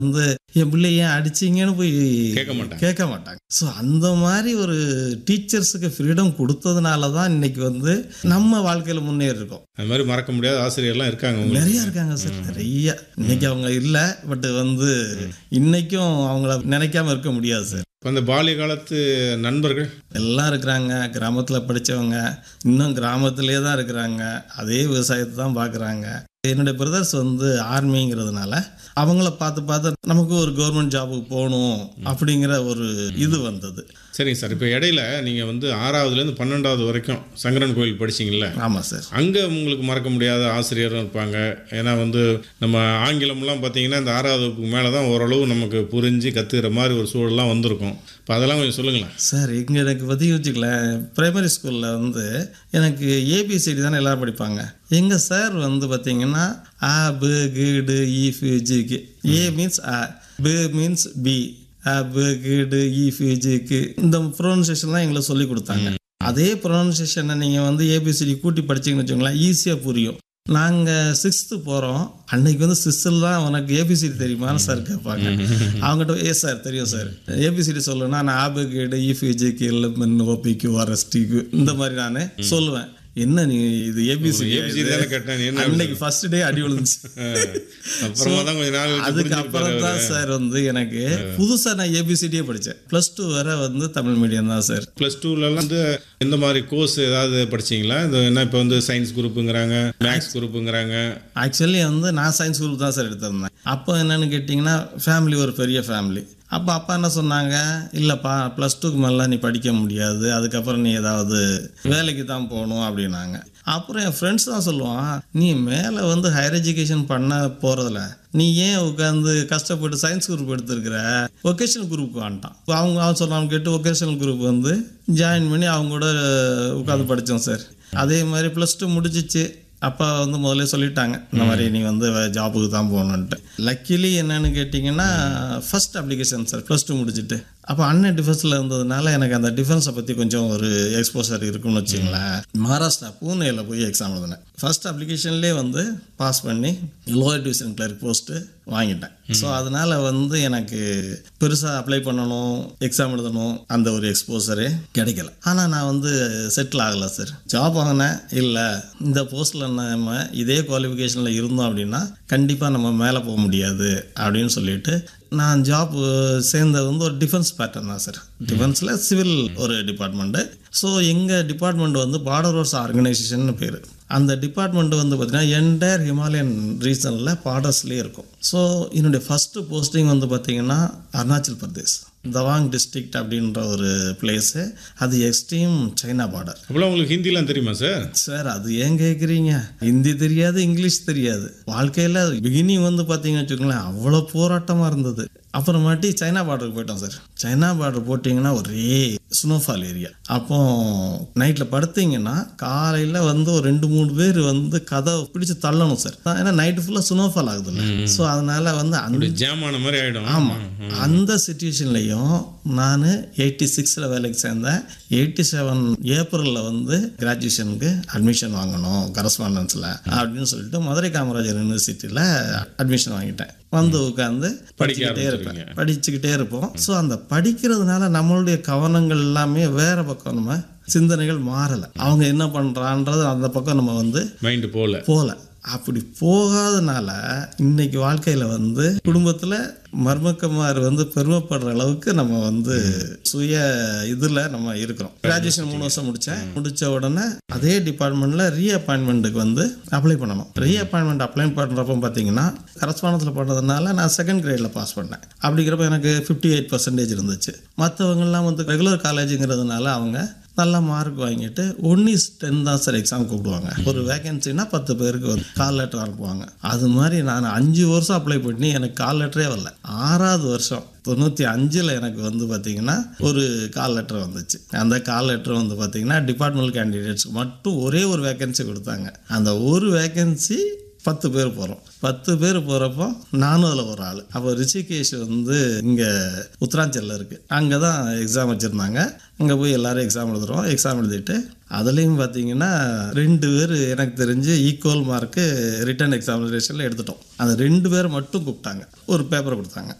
வந்து என் பிள்ளை ஏன் அடிச்சீங்கன்னு போய் கேட்க மாட்டாங்க கேட்க மாட்டாங்க ஸோ அந்த மாதிரி ஒரு டீச்சர்ஸுக்கு ஃப்ரீடம் கொடுத்ததுனால தான் இன்னைக்கு வந்து நம்ம வாழ்க்கையில் முன்னேறி இருக்கோம் அது மாதிரி மறக்க முடியாத ஆசிரியர்லாம் இருக்காங்க உங்களுக்கு நிறைய இருக்காங்க சார் நிறைய இன்னைக்கு அவங்க இல்லை பட் வந்து இன்னைக்கும் அவங்கள நினைக்காம இருக்க முடியாது சார் இப்போ அந்த பால்ய காலத்து நண்பர்கள் எல்லாம் இருக்கிறாங்க கிராமத்தில் படித்தவங்க இன்னும் கிராமத்திலே தான் இருக்கிறாங்க அதே விவசாயத்தை தான் பார்க்குறாங்க என்னுடைய பிரதர்ஸ் வந்து ஆர்மிங்கிறதுனால அவங்கள பார்த்து பார்த்து நமக்கு ஒரு கவர்மெண்ட் ஜாபுக்கு போகணும் அப்படிங்கிற ஒரு இது வந்தது சரிங்க சார் இப்போ இடையில நீங்கள் வந்து ஆறாவதுலேருந்து பன்னெண்டாவது வரைக்கும் சங்கரன் கோயில் படிச்சீங்கல்ல ஆமாம் சார் அங்கே உங்களுக்கு மறக்க முடியாத ஆசிரியரும் இருப்பாங்க ஏன்னா வந்து நம்ம ஆங்கிலம்லாம் பார்த்தீங்கன்னா இந்த ஆறாவது வகுப்புக்கு மேலே தான் ஓரளவு நமக்கு புரிஞ்சு கற்றுக்கிற மாதிரி ஒரு சூழல்லாம் வந்திருக்கும் இப்போ அதெல்லாம் கொஞ்சம் சொல்லுங்களேன் சார் இங்கே எனக்கு பற்றி வச்சுக்கலேன் பிரைமரி ஸ்கூலில் வந்து எனக்கு ஏபிசிடி தானே எல்லாரும் படிப்பாங்க எங்கள் சார் வந்து பார்த்தீங்கன்னா ஆ பு கிடு ஈஃப் ஜிக்கு ஏ மீன்ஸ் ஆ பு மீன்ஸ் பி ஆ பு கிடு ஈஃப் ஜிக்கு இந்த ப்ரொனன்சியேஷன்லாம் எங்களுக்கு சொல்லி கொடுத்தாங்க அதே ப்ரொனன்சியேஷனை நீங்கள் வந்து ஏபிசிடி கூட்டி படிச்சீங்கன்னு வச்சுக்கோங்களேன் ஈஸியாக புரியும் நாங்கள் சிக்ஸ்த்து போகிறோம் அன்னைக்கு வந்து சிக்ஸ்த்தில் தான் உனக்கு ஏபிசிடி தெரியுமான்னு சார் கேட்பாங்க அவங்ககிட்ட ஏ சார் தெரியும் சார் ஏபிசிடி சொல்லணும்னா நான் ஆபகேடு இஃபிஜிக்கு எல்எம்என் ஓபிக்கு ஆர்எஸ்டிக்கு இந்த மாதிரி நான் சொல்லுவேன் என்ன நீ இது ஏபிசிடி ஏபிசி தானே கேட்டேன் நீ என்ன அன்னைக்கு ஃபர்ஸ்ட் டே அடி விழுந்துச்சு அப்புறமா தான் கொஞ்சம் நாள் கழிச்சு அதுக்கு புரிஞ்சுக்கிட்டாரு அப்புறம் தான் சார் வந்து எனக்கு புதுசாக நான் ஏபிசிடியே படித்தேன் ப்ளஸ் டூ வரை வந்து தமிழ் மீடியம் தான் சார் ப்ளஸ் டூலலாம் வந்து இந்த மாதிரி கோர்ஸ் ஏதாவது படிச்சீங்களா இந்த என்ன இப்போ வந்து சயின்ஸ் குரூப்புங்கிறாங்க மேக்ஸ் குரூப்புங்கிறாங்க ஆக்சுவலி வந்து நான் சயின்ஸ் குரூப் தான் சார் எடுத்திருந்தேன் அப்போ என்னன்னு கேட்டிங்கன்னா ஃபேமிலி ஒரு பெரிய ஃபேமிலி அப்போ அப்பா என்ன சொன்னாங்க இல்லைப்பா ப்ளஸ் டூக்கு மேலே நீ படிக்க முடியாது அதுக்கப்புறம் நீ ஏதாவது வேலைக்கு தான் போகணும் அப்படின்னாங்க அப்புறம் என் ஃப்ரெண்ட்ஸ் தான் சொல்லுவான் நீ மேலே வந்து ஹையர் எஜுகேஷன் பண்ண போகிறதில்ல நீ ஏன் உட்காந்து கஷ்டப்பட்டு சயின்ஸ் குரூப் எடுத்திருக்கிற ஒகேஷனல் குரூப்புக்கு வந்துட்டான் இப்போ அவங்க அவன் சொன்னான்னு கேட்டு ஒகேஷனல் குரூப் வந்து ஜாயின் பண்ணி அவங்க கூட உட்காந்து படித்தோம் சார் அதே மாதிரி ப்ளஸ் டூ முடிச்சிச்சு அப்பா வந்து முதல்ல சொல்லிட்டாங்க இந்த மாதிரி நீ வந்து ஜாபுக்கு தான் போகணுன்ட்டு லக்கிலி என்னன்னு கேட்டிங்கன்னா first application sir plus two முடிச்சுட்டு அப்போ அண்ணன் டிஃபென்ஸில் இருந்ததுனால எனக்கு அந்த டிஃபென்ஸை பற்றி கொஞ்சம் ஒரு எக்ஸ்போசர் இருக்குன்னு வச்சுங்களேன் மகாராஷ்டிரா பூனேயில் போய் எக்ஸாம் எழுதினேன் ஃபர்ஸ்ட் அப்ளிகேஷன்லேயே வந்து பாஸ் பண்ணி லோயர் டிவிஷன் கிளர்க் போஸ்ட்டு வாங்கிட்டேன் ஸோ அதனால் வந்து எனக்கு பெருசாக அப்ளை பண்ணணும் எக்ஸாம் எழுதணும் அந்த ஒரு எக்ஸ்போசரே கிடைக்கல ஆனால் நான் வந்து செட்டில் ஆகலை சார் ஜாப் வாங்கினேன் இல்லை இந்த போஸ்ட்டில் நம்ம இதே குவாலிஃபிகேஷனில் இருந்தோம் அப்படின்னா கண்டிப்பாக நம்ம மேலே போக முடியாது அப்படின்னு சொல்லிட்டு நான் ஜாப் சேர்ந்தது வந்து ஒரு டிஃபென்ஸ் பேட்டர்ன் தான் சார் டிஃபென்ஸில் சிவில் ஒரு டிபார்ட்மெண்ட்டு ஸோ எங்கள் டிபார்ட்மெண்ட் வந்து பார்டர் ரோட்ஸ் ஆர்கனைசேஷன் பேர் அந்த டிபார்ட்மெண்ட் வந்து பார்த்திங்கன்னா என்டையர் ஹிமாலயன் ரீஜனில் பார்டர்ஸ்லேயே இருக்கும் ஸோ என்னுடைய ஃபஸ்ட்டு போஸ்டிங் வந்து பார்த்திங்கன்னா அருணாச்சல் பிரதேஷ் தவாங் டிஸ்ட்ரிக்ட் அப்படின்ற ஒரு பிளேஸு அது எக்ஸ்ட்ரீம் சைனா பார்டர் அப்போலாம் உங்களுக்கு ஹிந்திலாம் தெரியுமா சார் சார் அது ஏன் கேட்குறீங்க ஹிந்தி தெரியாது இங்கிலீஷ் தெரியாது வாழ்க்கையில் பிகினிங் வந்து பார்த்தீங்கன்னு வச்சுக்கோங்களேன் அவ்வளோ போராட்டமாக இருந்தது அப்புறமாட்டி சைனா பார்டருக்கு போயிட்டோம் சார் சைனா பார்டர் போட்டிங்கன்னா ஒரே ஸ்னோஃபால் ஏரியா அப்போ நைட்டில் படுத்தீங்கன்னா காலையில் வந்து ஒரு ரெண்டு மூணு பேர் வந்து கதை பிடிச்சி தள்ளணும் சார் ஏன்னா நைட்டு ஃபுல்லாக ஸ்னோஃபால் ஆகுதுல்ல ஸோ அதனால வந்து அந்த ஜாம் ஆன மாதிரி ஆகிடும் ஆமாம் அந்த சுச்சுவேஷன்லையும் நான் எயிட்டி சிக்ஸில் வேலைக்கு சேர்ந்தேன் எயிட்டி செவன் ஏப்ரலில் வந்து கிராஜுவேஷனுக்கு அட்மிஷன் வாங்கணும் கரஸ்பாண்டன்ஸில் அப்படின்னு சொல்லிட்டு மதுரை காமராஜர் யூனிவர்சிட்டியில் அட்மிஷன் வாங்கிட்டேன் வந்து உட்காந்து படிச்சுக்கிட்டே இருப்பேன் படிச்சுக்கிட்டே இருப்போம் ஸோ அந்த படிக்கிறதுனால நம்மளுடைய கவனங்கள் எல்லாமே வேற பக்கம் நம்ம சிந்தனைகள் மாறலை அவங்க என்ன பண்ணுறான்றது அந்த பக்கம் நம்ம வந்து மைண்டு போகல போகல அப்படி போகாதனால இன்னைக்கு வாழ்க்கையில வந்து குடும்பத்துல மர்மக்கமார் வந்து பெருமைப்படுற அளவுக்கு நம்ம வந்து சுய இதுல நம்ம இருக்கிறோம் கிராஜுவேஷன் மூணு வருஷம் முடிச்சேன் முடிச்ச உடனே அதே டிபார்ட்மெண்ட்ல ரீ அப்பாயின்மெண்ட்டுக்கு வந்து அப்ளை பண்ணணும் ரீ அப்பாயின்மெண்ட் அப்ளை பண்றப்ப பாத்தீங்கன்னா கரஸ்பாண்டத்தில் பண்ணதுனால நான் செகண்ட் கிரேட்ல பாஸ் பண்ணேன் அப்படிங்கிறப்ப எனக்கு ஃபிஃப்டி எயிட் பர்சன்டேஜ் இருந்துச்சு மற்றவங்கெல்லாம் வந்து ரெகுலர் காலேஜுங்கிறதுனால அவங்க நல்ல மார்க் வாங்கிட்டு ஒன் இஸ் டென் தான் சார் எக்ஸாம் கூப்பிடுவாங்க ஒரு வேகன்சினா பத்து பேருக்கு வந்து கால் லெட்டர் அனுப்புவாங்க அது மாதிரி நான் அஞ்சு வருஷம் அப்ளை பண்ணி எனக்கு கால் லெட்டரே வரல ஆறாவது வருஷம் தொண்ணூற்றி அஞ்சில் எனக்கு வந்து பார்த்திங்கன்னா ஒரு கால் லெட்டர் வந்துச்சு அந்த கால் லெட்டர் வந்து பார்த்திங்கன்னா டிபார்ட்மெண்ட் கேண்டிடேட்ஸ்க்கு மட்டும் ஒரே ஒரு வேகன்சி கொடுத்தாங்க அந்த ஒரு வேகன்சி பத்து பேர் போகிறோம் பத்து பேர் போகிறப்போ நானும் அதில் ஒரு ஆள் அப்போ ரிஷிகேஷ் வந்து இங்கே உத்தராஞ்சலில் இருக்குது அங்கே தான் எக்ஸாம் வச்சுருந்தாங்க அங்கே போய் எல்லோரும் எக்ஸாம் எழுதுறோம் எக்ஸாம் எழுதிட்டு அதுலேயும் பார்த்தீங்கன்னா ரெண்டு பேர் எனக்கு தெரிஞ்சு ஈக்குவல் மார்க்கு ரிட்டன் எக்ஸாமினேஷனில் எடுத்துட்டோம் அந்த ரெண்டு பேர் மட்டும் கூப்பிட்டாங்க ஒரு பேப்பர் கொடுத்தாங்க